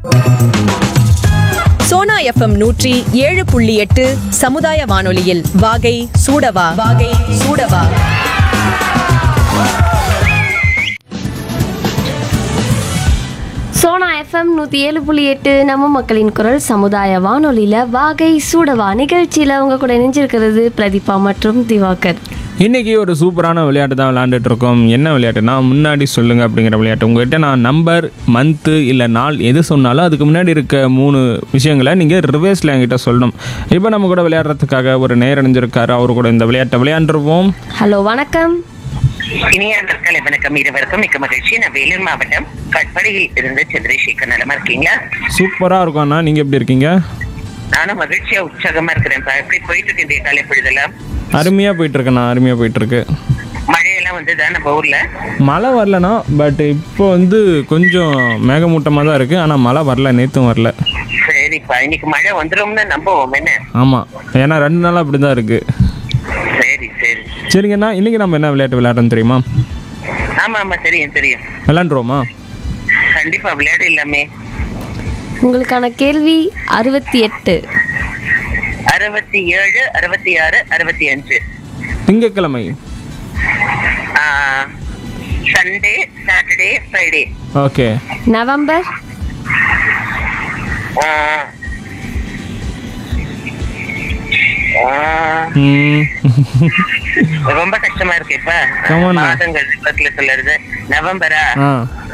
Sona FM நூற்றி ஏழு புள்ளி எட்டு சமுதாய வானொலியில் வாகை சூடவா வாகை சூடவா சோனா எஃப்எம் நூற்றி ஏழு புள்ளி எட்டு நம்ம மக்களின் குரல் சமுதாய வானொலியில் வாகை சூடவா நிகழ்ச்சியில் உங்க கூட இணைஞ்சிருக்கிறது பிரதீபா மற்றும் திவாகர் இன்னைக்கு ஒரு சூப்பரான விளையாட்டு தான் விளையாண்டுட்டு இருக்கோம் என்ன விளையாட்டுனா முன்னாடி சொல்லுங்க அப்படிங்கிற விளையாட்டு உங்ககிட்ட நான் நம்பர் மந்த்து இல்லை நாள் எது சொன்னாலும் அதுக்கு முன்னாடி இருக்க மூணு விஷயங்களை நீங்கள் ரிவர்ஸில் என்கிட்ட சொல்லணும் இப்போ நம்ம கூட விளையாடுறதுக்காக ஒரு நேர் அணிஞ்சிருக்காரு அவர் கூட இந்த விளையாட்டை விளையாண்டுருவோம் ஹலோ வணக்கம் இனிய நற்காலை வணக்கம் இருவருக்கும் மிக்க மகிழ்ச்சி நான் வேலூர் மாவட்டம் கட்படியில் இருந்து சந்திரசேகர் நலமா இருக்கீங்களா சூப்பராக இருக்கும் அண்ணா நீங்கள் எப்படி இருக்கீங்க நானும் மகிழ்ச்சியா உற்சாகமா இருக்கிறேன் இப்ப எப்படி போயிட்டு இருக்கு இந்த காலை பொழுதெல்லாம் அருமையாக போயிட்டுருக்குண்ணா அருமையாக போயிட்டுருக்கு மழையெல்லாம் வந்துதான் நம்ம ஊர்ல மழை வரலண்ணா பட் இப்போ வந்து கொஞ்சம் மேகமூட்டமாக தான் இருக்குது ஆனால் மழை வரல நேற்றும் வரல சரிப்பா இன்னைக்கு மழை வந்துரும்னு நம்புவோம் என்ன ஆமாம் ஏன்னா ரெண்டு நாளாக அப்படி தான் இருக்குது சரி சரி சரிங்கண்ணா இன்றைக்கி நம்ம என்ன விளையாட்டு விளையாடுறோம் தெரியுமா ஆமா ஆமா தெரியும் தெரியும் விளாண்டுருவோமா கண்டிப்பா விளையாட இல்லாமே உங்களுக்கான கேள்வி அறுபத்தி எட்டு அறுபத்தி ஏழு அறுபத்தி ஆறு அறுபத்தி அஞ்சு திங்கட்கிழமை Sunday Saturday Friday okay November ம் ரொம்ப கஷ்டமா இருக்கு இப்ப Come on, man. மாதங்கள் பக்கத்துல சொல்லுறது நவம்பரா ஆ